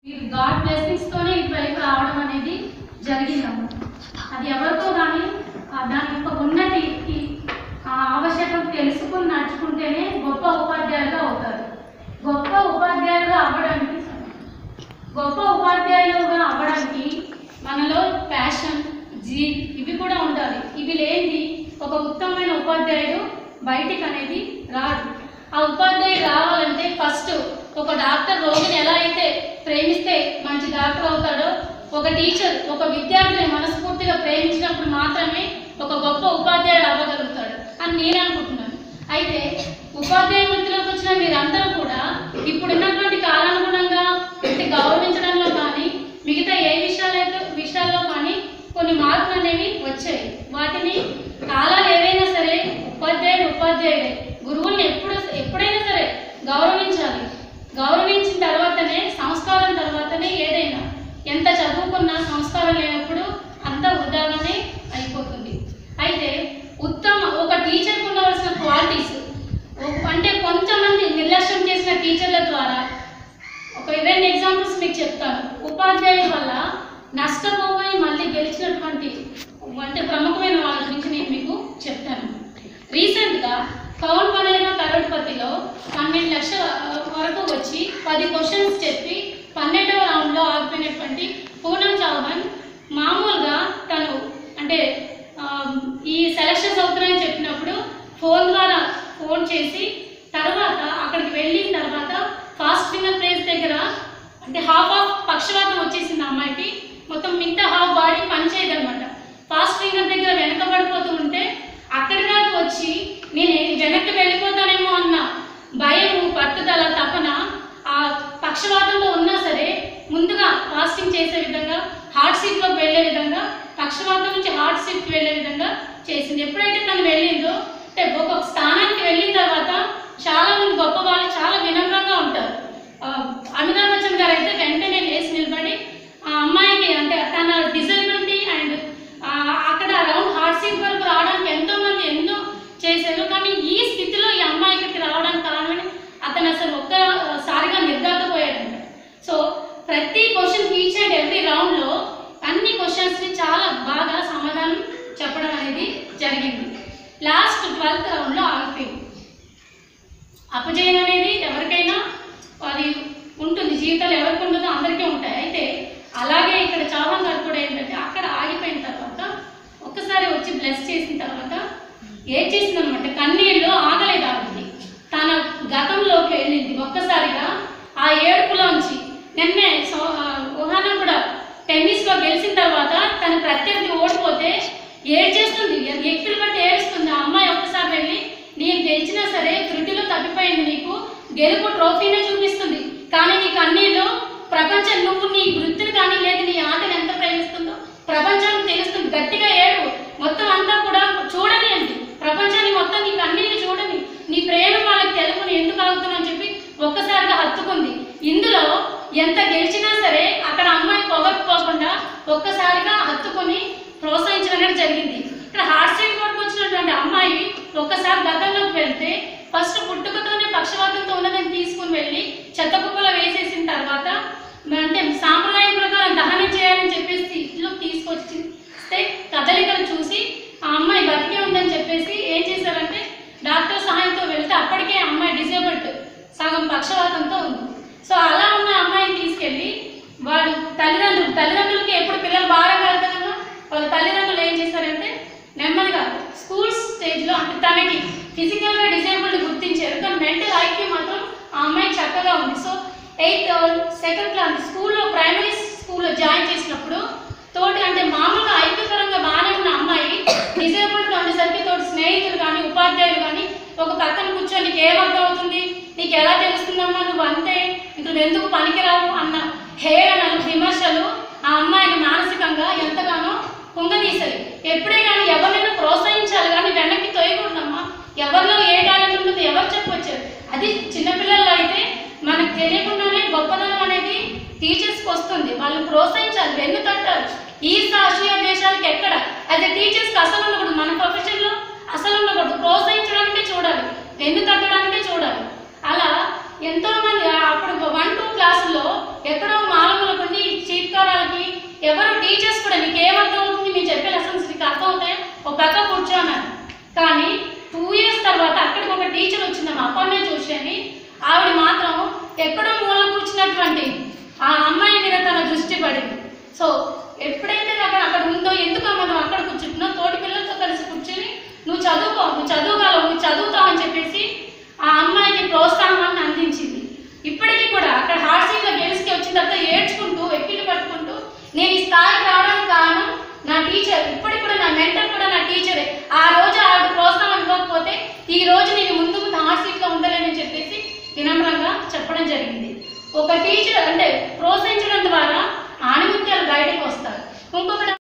God blessings తోనే ఇటువైపు రావడం అనేది జరిగిందమ్మ అది ఎవరితో కానీ ఆ దాని యొక్క ఉన్నతి ఈ- ఆ ఆవశ్యకత తెలుసుకుని నడుచుకుంటేనే గొప్ప ఉపాధ్యాయులుగా అవుతారు గొప్ప ఉపాధ్యాయులుగా అవ్వడానికి గొప్ప ఉపాధ్యాయులుగా అవ్వడానికి మనలో ప్యాషన్ జీ ఇవి కూడా ఉండాలి ఇవి లేనిది ఒక ఉత్తమమైన ఉపాధ్యాయుడు బయటికి అనేది రాడు ఆ ఉపాధ్యాయుడు రావాలంటే ఫస్ట్ ఒక డాక్టర్ రోగిని ఎలా అయితే ప్రేమిస్తే మంచి డాక్టర్ అవుతాడో ఒక టీచర్ ఒక విద్యార్థిని మనస్ఫూర్తిగా ప్రేమించినప్పుడు మాత్రమే ఒక గొప్ప ఉపాధ్యాయుడు అవ్వగలుగుతాడు అని నేను అనుకుంటున్నాను అయితే ఉపాధ్యాయ వృత్తిలోకి వచ్చిన మీరందరూ కూడా ఇప్పుడున్నటువంటి కాలానుగుణంగా అంటే గౌరవించడంలో కానీ మిగతా ఏ విషయాలైతే విషయాల్లో కానీ కొన్ని మార్పులు అనేవి వచ్చాయి వాటిని కాలాలు ఏవైనా సరే ఉపాధ్యాయుడు ఉపాధ్యాయుడే గురువుల్ని ఎప్పుడు ఎప్పుడైనా సరే గౌరవించాలి గౌరవించిన తర్వాతనే సంస్కారం తర్వాతనే ఏదైనా ఎంత చదువుకున్నా సంస్కారం లేనప్పుడు అంతా వృధాగానే అయిపోతుంది అయితే ఉత్తమ ఒక టీచర్కి ఉండవలసిన క్వాలిటీస్ అంటే కొంతమంది నిర్లక్ష్యం చేసిన టీచర్ల ద్వారా ఒక రెండు ఎగ్జాంపుల్స్ మీకు చెప్తాను ఉపాధ్యాయుల వల్ల నష్టపోయి మళ్ళీ గెలిచినటువంటి అంటే ప్రముఖమైన వాళ్ళ గురించి నేను మీకు చెప్తాను రీసెంట్గా కౌన్ బనేగా కరోడ్పతిలో పన్నెండు లక్షల వరకు వచ్చి పది క్వశ్చన్స్ చెప్పి పన్నెండవ రౌండ్లో ఆగిపోయినటువంటి పూనం చౌహాన్ మామూలుగా తను అంటే ఆ, ఈ సెలక్షన్స్ అవుతున్నాయని చెప్పినప్పుడు ఫోన్ ద్వారా ఫోన్ చేసి తర్వాత అక్కడికి వెళ్ళిన తర్వాత ఫాస్ట్ ఫింగర్ ప్లేస్ దగ్గర అంటే హాఫ్ ఆఫ్ పక్షవాతం వచ్చేసింది ఆ అమ్మాయికి మొత్తం మిగతా హాఫ్ బాడీ పనిచేయదు అనమాట ఫాస్ట్ ఫింగర్ దగ్గర వెనకబడిపోతూ ఉంటే అక్కడి దాకా వచ్చి నేను వెనక్కి వెళ్ళిపోతానేమో అన్న భయము పట్టుదల తపన ఆ పక్షవాతంలో ఉన్నా సరే ముందుగా ఫాస్టింగ్ చేసే విధంగా హార్ట్ సీట్లోకి వెళ్ళే విధంగా పక్షవాతం నుంచి హార్ట్ సీట్కి వెళ్ళే విధంగా చేసింది ఎప్పుడైతే తను వెళ్ళిందో అంటే ఒక స్థానానికి వెళ్ళిన తర్వాత చాలా మంది గొప్ప వాళ్ళు చాలా వినమ్రంగా ఉంటారు ఆ, అమితాబ్ బచ్చన్ గారు అయితే వెంటనే లేచి నిలబడి ఆ అమ్మాయికి అంటే తన డిజబిలిటీ అండ్ అక్కడ రౌండ్ హార్ట్ సీట్ వరకు రావడానికి ఎంతో మంది ఎన్నో చేశారు కానీ ఈ స్థితిలో ఈ అమ్మాయి ఇక్కడికి రావడానికి కారణమని అతను అసలు ఒక్కసారిగా నిర్దాతపోయాడంట సో ప్రతి క్వశ్చన్ ఈచ్ అండ్ ఎవ్రీ రౌండ్లో అన్ని క్వశ్చన్స్ని చాలా బాగా సమాధానం చెప్పడం అనేది జరిగింది లాస్ట్ ట్వెల్త్ రౌండ్లో ఆగిపోయింది అపజయం అనేది ఎవరికైనా అది ఉంటుంది జీవితాలు ఎవరికి ఉంటుందో అందరికీ ఉంటాయి అయితే అలాగే ఇక్కడ చౌహాన్ గారు కూడా ఏంటంటే అక్కడ ఆగిపోయిన తర్వాత ఒక్కసారి వచ్చి బ్లెస్ చేసిన తర్వాత ఏం చేసింది అనమాట కన్నీళ్ళు ఆగలేదు ఆవిడకి తన గతంలోకి వెళ్ళింది ఒక్కసారిగా ఆ ఏడుపులోంచి నిన్నే సో- ఆ, ఊహాన కూడా టెన్నిస్లో గెలిచిన తర్వాత తన ప్రత్యర్థి ఓడిపోతే ఏడ్చేస్తుంది ఎక్కిలు బట్టి ఏడుస్తుంది ఆ అమ్మాయి ఒక్కసారి వెళ్ళి నేను గెలిచినా సరే త్రుటిలో తప్పిపోయింది నీకు గెలుపు ట్రోఫీనే చూపిస్తుంది కానీ నీ కన్నీళ్ళు ప్రపంచం నువ్వు నీ వృత్తిని కానీ లేదు నీ ఆటను ఎంత ప్రేమిస్తుందో ప్రపంచానికి తెలుస్తుంది గట్టిగా ఏడు మొత్తం అంతా కూడా చూడనియండి ప్రపంచాన్ని మొత్తం నీ కన్నీళ్ళు చూడని నీ ప్రేమ వాళ్ళకి తెలుపుని ఎందుకు ఆగుతున్నావు చెప్పి ఒక్కసారిగా హత్తుకుంది ఇందులో ఎంత గెలిచినా సరే అక్కడ అమ్మాయి పొగట్టుకోకుండా ఒక్కసారిగా హత్తుకొని ప్రోత్సహించడం అనేది జరిగింది ఇక్కడ హార్ట్ సీట్ వరకు వచ్చినటువంటి అమ్మాయి ఒక్కసారి గతంలోకి వెళ్తే ఫస్ట్ పుట్టుకతోనే పక్షవాతంతో ఉన్నదని తీసుకుని వెళ్ళి చెత్త కుప్పలో వేసేసిన తర్వాత అంటే సాంప్రదాయం ప్రకారం దహనం చేయాలని చెప్పేసి ఇల్లు తీసుకొచ్చిస్తే కదలికలు చూసి ఆ అమ్మాయి బతికే ఉందని చెప్పేసి ఏం చేశారంటే డాక్టర్ సహాయంతో వెళ్తే అప్పటికే ఆ అమ్మాయి డిసేబుల్డ్ సగం పక్షవాతంతో ఉంది సో అలా ఉన్న అమ్మాయిని తీసుకెళ్ళి వాడు తల్లిదండ్రులు తల్లిదండ్రులకి ఎప్పుడు పిల్లలు బాగా కలుగుతారో వాళ్ళ తల్లిదండ్రులు ఏం చేశారంటే నెమ్మదిగా స్కూల్ స్టేజ్లో అంటే తనకి ఫిజికల్గా డిసేబుల్డ్ గుర్తించారు కానీ మెంటల్ ఐక్యూ మాత్రం ఆ అమ్మాయి చక్కగా ఉంది సో ఎయిత్ సెకండ్ క్లాస్ స్కూల్లో ప్రైమరీ స్కూల్లో జాయిన్ చేసినప్పుడు తోటి అంటే మామూలుగా ఐక్యపరంగా బాగానే ఉన్న అమ్మాయి డిసేబుల్డ్గా ఉండేసరికి తోటి స్నేహితులు కానీ ఉపాధ్యాయులు కానీ ఒక పక్కన కూర్చొని నీకు ఏమర్థం అవుతుంది నీకు ఎలా తెలుస్తుందమ్మా నువ్వు అంతే ఇంక నువ్వు ఎందుకు పనికిరావు అన్న హేళనలు విమర్శలు ఆ అమ్మాయిని మానసికంగా ఎంతగానో కుంగదీశాయి ఎప్పుడే కానీ ఎవరినైనా ప్రోత్సహించాలి కానీ వెనక్కి తోయకూడదమ్మా ఎవరిలో ఏ టాలెంట్ ఉంటుందో ఎవరు చెప్పొచ్చారు అది చిన్నపిల్లల్లో అయితే మనకు తెలియకుండానే గొప్పదనం అనేది టీచర్స్కి వస్తుంది వాళ్ళని ప్రోత్సహించాలి వెన్ను తట్టాలి ఈస్ట్ ఆసియా దేశాలకి ఎక్కడ అది టీచర్స్కి అసలు ఉండకూడదు మన ప్రొఫెషన్లో అసలు ఉండకూడదు ప్రోత్సహించడానికే చూడాలి వెన్ను తట్టడానికే చూడాలి అలా ఎంతో మంది అప్పుడు వన్ టూ క్లాసుల్లో ఎక్కడో మాలమూల ఎక్కడో మూల కూర్చున్నటువంటి ఆ అమ్మాయి మీద తన దృష్టి పడింది సో ఎప్పుడైతే అక్కడ అక్కడ ఉందో ఎందుకు మనం అక్కడ కూర్చుంటున్నావు తోటి పిల్లలతో కలిసి కూర్చుని నువ్వు చదువుకో నువ్వు చదువుగలవు నువ్వు చదువుతావు అని చెప్పేసి ఆ అమ్మాయికి ప్రోత్సాహాన్ని అందించింది ఇప్పటికీ కూడా అక్కడ హార్సీలో గెలిచి వచ్చిన తర్వాత ఏడ్చుకుంటూ ఎక్కిలు పట్టుకుంటూ నేను ఈ స్థాయికి రావడానికి కారణం నా టీచర్ ఇప్పటికి కూడా నా మెంటర్ కూడా నా టీచరే ఆ రోజు ఆవిడ ప్రోత్సాహం ఇవ్వకపోతే ఈ రోజు నేను ముందు ముందు హార్ట్ సీట్లో ఉండలేనని చెప్పేసి వినమ్రంగా చెప్పడం జరిగింది ఒక టీచర్ అంటే ప్రోత్సహించడం ద్వారా ఆణిముత్యాలు బయటకు వస్తారు ఇంకొకటి